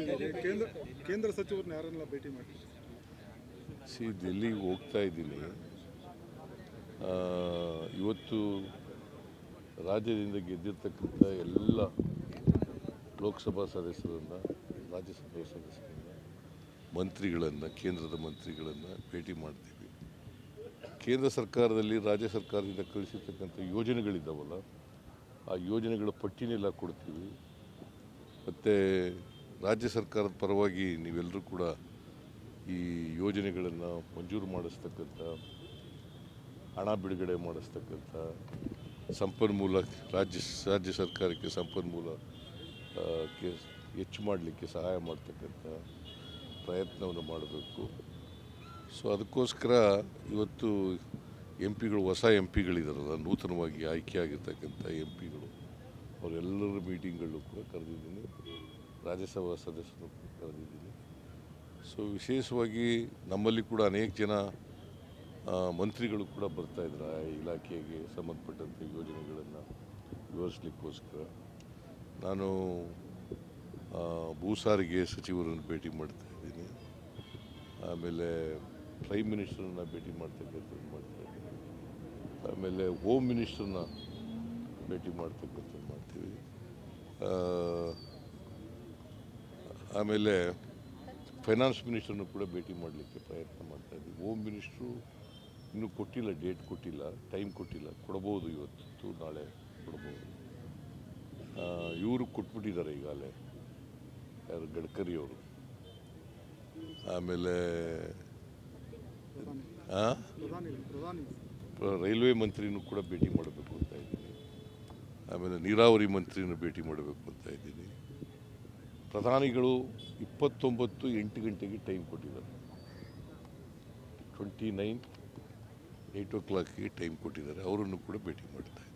ಕೇಂದ್ರ ಕೇಂದ್ರ ಸಚಿವರನ್ನ ಯಾರನ್ನೆಲ್ಲ ಭೇಟಿ ಮಾಡ್ತೀವಿ ಸಿ ಡೆಲ್ಲಿಗೆ ಹೋಗ್ತಾ ಇದ್ದೀನಿ ಆ, ಇವತ್ತು ರಾಜ್ಯದಿಂದ ಗೆದ್ದಿರ್ತಕ್ಕಂಥ ಎಲ್ಲ ಲೋಕಸಭಾ ಸದಸ್ಯರನ್ನು ರಾಜ್ಯಸಭಾ ಸದಸ್ಯರನ್ನು ಮಂತ್ರಿಗಳನ್ನು ಕೇಂದ್ರದ ಮಂತ್ರಿಗಳನ್ನು ಭೇಟಿ ಮಾಡ್ತೀವಿ ಕೇಂದ್ರ ಸರ್ಕಾರದಲ್ಲಿ ರಾಜ್ಯ ಸರ್ಕಾರದಿಂದ ಕಳಿಸಿರ್ತಕ್ಕಂಥ ಯೋಜನೆಗಳಿದ್ದಾವಲ್ಲ ಆ ಯೋಜನೆಗಳ ಪಟ್ಟಿನೆಲ್ಲ ಕೊಡ್ತೀವಿ ಮತ್ತು ರಾಜ್ಯ ಸರ್ಕಾರದ ಪರವಾಗಿ ನೀವೆಲ್ಲರೂ ಕೂಡ ಈ ಯೋಜನೆಗಳನ್ನು ಮಂಜೂರು ಮಾಡಿಸ್ತಕ್ಕಂಥ ಹಣ ಬಿಡುಗಡೆ ಮಾಡಿಸ್ತಕ್ಕಂಥ ಸಂಪನ್ಮೂಲ ರಾಜ್ಯ ರಾಜ್ಯ ಸರ್ಕಾರಕ್ಕೆ ಸಂಪನ್ಮೂಲ ಆ, ಕ್ಕೆ ಹೆಚ್ಚು ಮಾಡಲಿಕ್ಕೆ ಸಹಾಯ ಮಾಡ್ತಕ್ಕಂಥ ಪ್ರಯತ್ನವನ್ನು ಮಾಡಬೇಕು ಸೊ ಅದಕ್ಕೋಸ್ಕರ ಇವತ್ತು ಎಂ ಪಿಗಳು ಹೊಸ ಎಂ ಪಿಗಳಿದಾರಲ್ಲ ನೂತನವಾಗಿ ಆಯ್ಕೆಯಾಗಿರ್ತಕ್ಕಂಥ ಎಂ ಪಿಗಳು ಅವರೆಲ್ಲರ ಮೀಟಿಂಗ್ಗಳು ಕೂಡ ಕರೆದಿದ್ದೀನಿ ರಾಜ್ಯಸಭಾ ಸದಸ್ಯರು ಕೂಡ ಕರೆದಿದ್ದೀನಿ ಸೊ ವಿಶೇಷವಾಗಿ ನಮ್ಮಲ್ಲಿ ಕೂಡ ಅನೇಕ ಜನ ಆ, ಮಂತ್ರಿಗಳು ಕೂಡ ಬರ್ತಾ ಇದ್ದಾರೆ ಆ ಇಲಾಖೆಗೆ ಸಂಬಂಧಪಟ್ಟಂಥ ಯೋಜನೆಗಳನ್ನು ವಿವರಿಸಲಿಕ್ಕೋಸ್ಕರ ನಾನು ಆ, ಭೂ ಸಾರಿಗೆ ಸಚಿವರನ್ನು ಭೇಟಿ ಮಾಡ್ತಾ ಇದ್ದೀನಿ ಆಮೇಲೆ ಪ್ರೈಮ್ ಮಿನಿಸ್ಟರ್ನ ಭೇಟಿ ಮಾಡ್ತಕ್ಕಂಥದ್ದು ಮಾಡ್ತಾ ಇದ್ದೀನಿ ಆಮೇಲೆ ಹೋಮ್ ಮಿನಿಸ್ಟರ್ನ ಭೇಟಿ ಮಾಡ್ತಕ್ಕಂಥದ್ದು ಮಾಡ್ತೀವಿ ಆ, ಆಮೇಲೆ ಫೈನಾನ್ಸ್ ಮಿನಿಸ್ಟರ್ನು ಕೂಡ ಭೇಟಿ ಮಾಡಲಿಕ್ಕೆ ಪ್ರಯತ್ನ ಮಾಡ್ತಾ ಇದ್ದೀವಿ ಹೋಮ್ ಮಿನಿಸ್ಟ್ರು ಇನ್ನೂ ಕೊಟ್ಟಿಲ್ಲ ಡೇಟ್ ಕೊಟ್ಟಿಲ್ಲ ಟೈಮ್ ಕೊಟ್ಟಿಲ್ಲ ಕೊಡ್ಬೋದು ಇವತ್ತು ನಾಳೆ ಕೊಡ್ಬೋದು ಇವರು ಕೊಟ್ಬಿಟ್ಟಿದ್ದಾರೆ ಈಗಾಗಲೇ ಯಾರು ಗಡ್ಕರಿ ಅವರು ಆಮೇಲೆ ಪ್ರಧಾನಿ ಆ? ಪ್ರಧಾನಿ ಪ್ರಧಾನಿ ಪ್ರ- ರೈಲ್ವೆ ಮಂತ್ರಿನೂ ಕೂಡ ಭೇಟಿ ಮಾಡಬೇಕು ಅಂತ ಇದ್ದೀನಿ ಆಮೇಲೆ ನೀರಾವರಿ ಮಂತ್ರಿನೂ ಭೇಟಿ ಮಾಡಬೇಕು ಅಂತ ಇದ್ದೀನಿ ಪ್ರಧಾನಿಗಳು ಇಪ್ಪತ್ತೊಂಬತ್ತು ಎಂಟು ಗಂಟೆಗೆ ಟೈಮ್ ಕೊಟ್ಟಿದ್ದಾರೆ ಟ್ವೆಂಟಿ ನೈನ್ ಏಯ್ಟ್ ಓ ಕ್ಲಾಕ್ಗೆ ಟೈಮ್ ಕೊಟ್ಟಿದ್ದಾರೆ ಅವರನ್ನು ಕೂಡ ಭೇಟಿ ಮಾಡ್ತಾ ಇದ್ದೀನಿ